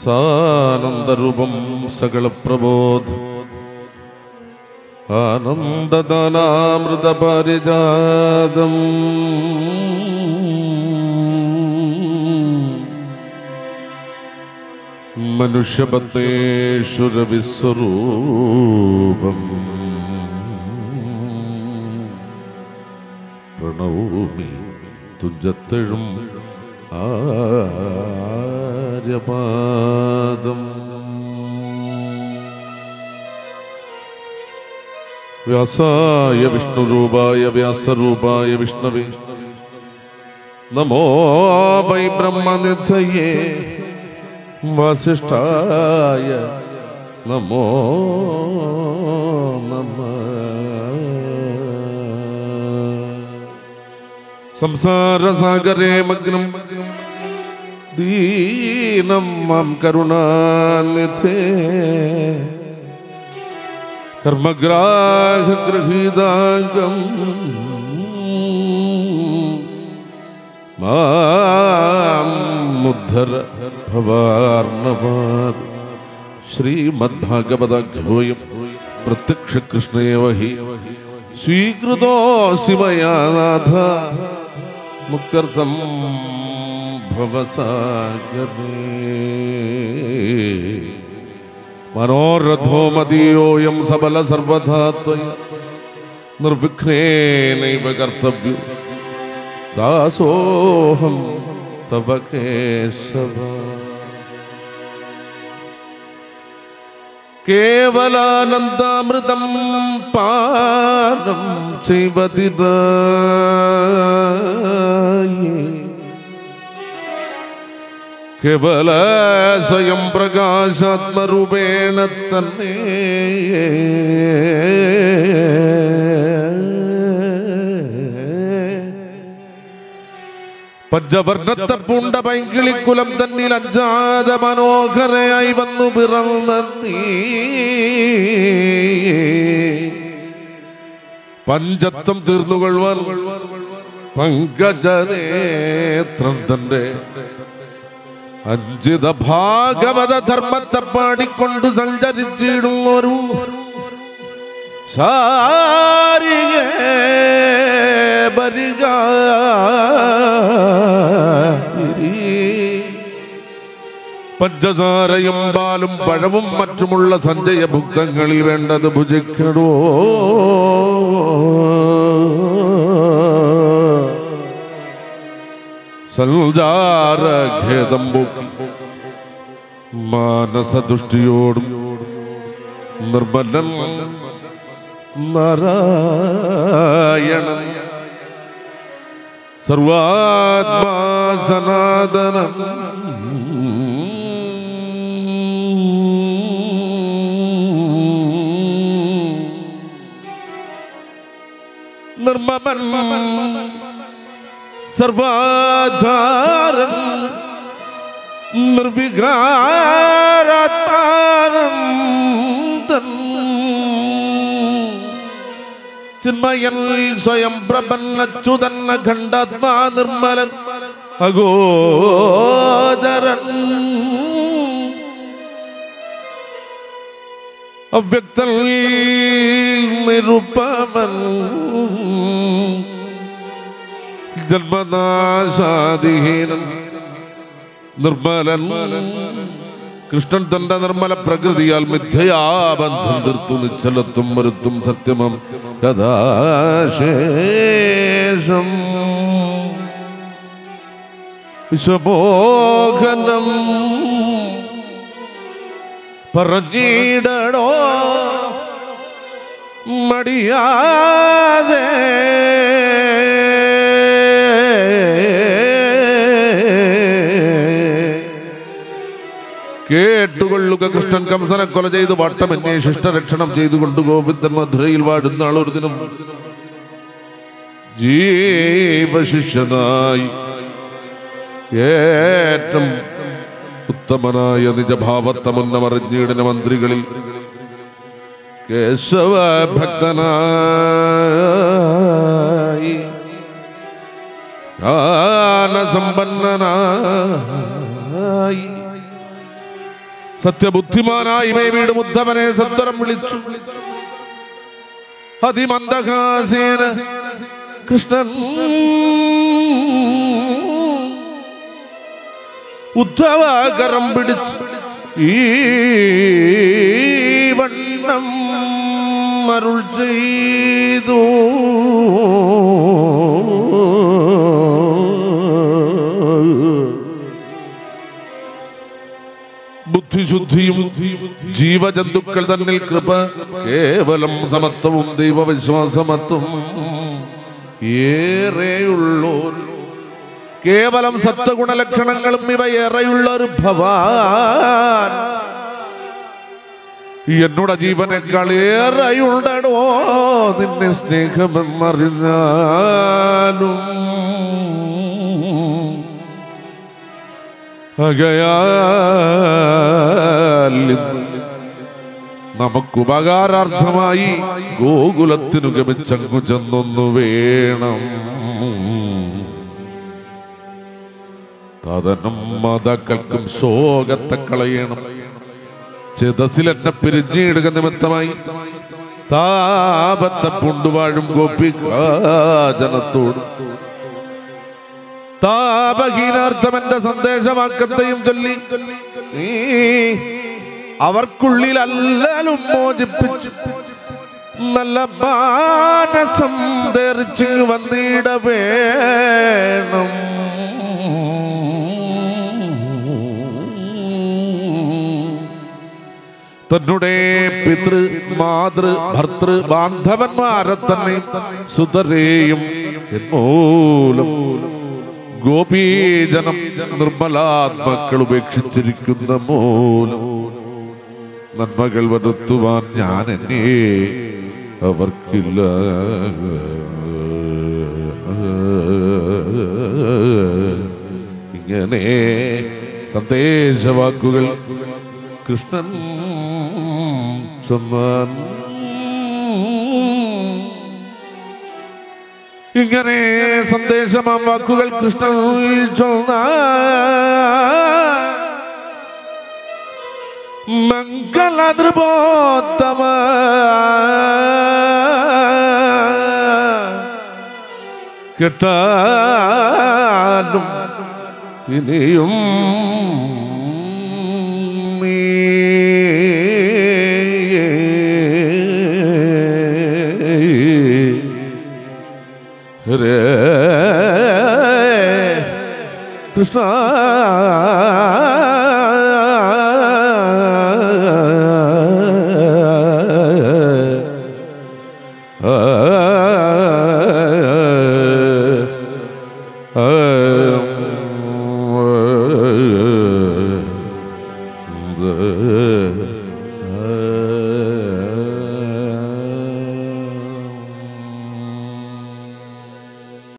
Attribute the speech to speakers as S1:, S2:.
S1: സാനന്ദരൂപം സകല പ്രബോധ ആനന്ദദാനാമൃത പരിജാതം മനുഷ്യപത്തേശ്വരവിസ്വരൂപം പ്രണൗമി തുഞ്ചത്തെഴും ആര്യപാദം വ്യാസായ വിഷ്ണുരൂപായ വ്യാസരൂപായ വിഷ്ണവേ നമോ വൈ ബ്രഹ്മനിധയേ വസിഷ്ഠായ നമോ നമ സംസാരസാഗരേ മഗ്നം ദീനം മാം കരുണാനിധേ കർമ്മഗ്രാഹഗൃഹീതാംഗം മാം മുദ്ധര ഭവാർണവാദ് ശ്രീമദ്ഭാഗവതഘോയം പ്രത്യക്ഷ കൃഷ്ണേവ ഹി സ്വീകൃതോऽसि മയാ നാഥ മുക്ത്യർത്ഥം ഭവസാഗരേ മനോരഥോ മദീയോയം സബല സർവധാ ത്വയ നിർവിഘ്നേനൈവ കർത്തവ്യോ ദാസോഹം തവ കേശവ കേവലാനന്ദാമൃതം പാനം ചെയ്വതിദായേ കേവല സ്വയം പ്രകാശാത്മരൂപേണ തന്നെ പഞ്ചവർണ്ണത്തെ പൂണ്ട പൈങ്കിളിക്കുലം തന്നിൽ അഞ്ചാത മനോഹരയായി വന്നു പിറന്ന നീ പഞ്ചത്വം തീർന്നുകൊള്ളുവാൻ പങ്കജനേത്രം തന്റെ അഞ്ചിത ഭാഗവത ധർമ്മത്തെ പാടിക്കൊണ്ട് സഞ്ചരിച്ചിടും ഒരു ശാരിക ബരിക പഞ്ചസാരയും പാലും പഴവും മറ്റുമുള്ള സഞ്ചയഭുക്തങ്ങളിൽ വേണ്ടത് ഭുജിക്കണോ സൽജാരഖേദം പോക്കി മാനസദുഷ്ടിയോടും നിർമ്മലൻ നാരായണൻ സർവാത്മാ സനാതനം നിർമ്മമൻ സർവാധാരൻ നിർവികാരാത്മാനന്ദൻ ചിന്മയൻ സ്വയം പ്രപന്നച്ചുതൻ ഖണ്ഡാത്മാ നിർമ്മലൻ അഗോദരൻ അവ്യക്തൻ നിരുപമൻ ജന്മനാശാദിഹീനൻ നിർമ്മലൻ കൃഷ്ണൻ തന്റെ നിർമ്മല പ്രകൃതിയാൽ മിഥ്യയാബന്ധം തീർത്തു നിശ്ചലത്വം വരുത്തും സത്യമം കഥാശേഷം വിശ്വമോഹനം പറഞ്ഞിടടോ മടിയാതെ കേട്ടുകൊള്ളുക കൃഷ്ണൻ കംസനെ കൊല ചെയ്ത് വട്ടമന്യേ ശിഷ്ടരക്ഷണം ചെയ്തുകൊണ്ട് ഗോവിന്ദൻ മധുരയിൽ വാഴുന്ന ആളൊരു ദിനം ജീവശിഷ്യനായി ഏറ്റവും ഉത്തമനായ നിജഭാവത്തമുന്നമറിഞ്ഞീടിന മന്ത്രികളിൽ കേശവ ഭക്തനായി ജ്ഞാനസമ്പന്നനായി സത്യബുദ്ധിമാനായി മേ വീട് മുദ്ധവനെ സത്വരം വിളിച്ചു അതിമന്ദഹാസേന കൃഷ്ണൻ ഉദ്ധവാകരം പിടിച്ച് ഈ വണ്ണം അരുൾ ചെയ്തു ബുദ്ധിശുദ്ധിയും ജീവജന്തുക്കൾ തന്നിൽ കൃപ കേവലം സമത്വവും ദൈവവിശ്വാസമത്വം ഏറെയുള്ളോർ കേവലം സത്വഗുണലക്ഷണങ്ങളും ഇവ ഏറെയുള്ള ഒരു ഭവാൻ എന്നോട് ജീവനേക്കാൾ ഏറെയുണ്ടടോ നിന്നെ സ്നേഹമെന്നറിഞ്ഞാലും അകയാൽ നമുക്കുപകാരാർത്ഥമായി ഗോകുലത്തിനു ഗമിച്ചങ്ങു ചെന്നൊന്നു വേണം തതനും മാതാക്കൾക്കും ശോകത്തെ കളയണം ചെതസിൽ എന്നെ പിരിഞ്ഞിടുക നിമിത്തമായി താപത്തെ പുണ്ടുവാഴും ഗോപികാജനത്തോട് താപഹീനാർത്ഥം എന്റെ സന്ദേശവാക്കത്തെയും ചൊല്ലി നീ അവർക്കുള്ളിൽ അല്ലാലും മോചിപ്പിച്ചു നല്ല മാനസം ധരിച്ചു വന്നിട വേണം തന്നെ പിതൃ മാതൃ ഭർത്തൃ ബാന്ധവന്മാരെ തന്നെ സുതരെയും മൂലം ഗോപീജനം നിർമ്മലാത്മക്കൾ ഉപേക്ഷിച്ചിരിക്കുന്ന മൂലം നന്മകൾ വരുത്തുവാൻ ഞാൻ എന്നെ അവർക്കില്ല ഇങ്ങനെ സന്ദേശവാക്കുകൾ കൃഷ്ണൻ ചൊന്നാൻ ഇങ്ങനെ സന്ദേശമാം വാക്കുകൾ കൃഷ്ണൻ ചൊന്ന മംഗളതൃപോത്തമ കിട്ടാനും ഇനിയും നീ രേ കൃഷ്ണ ആ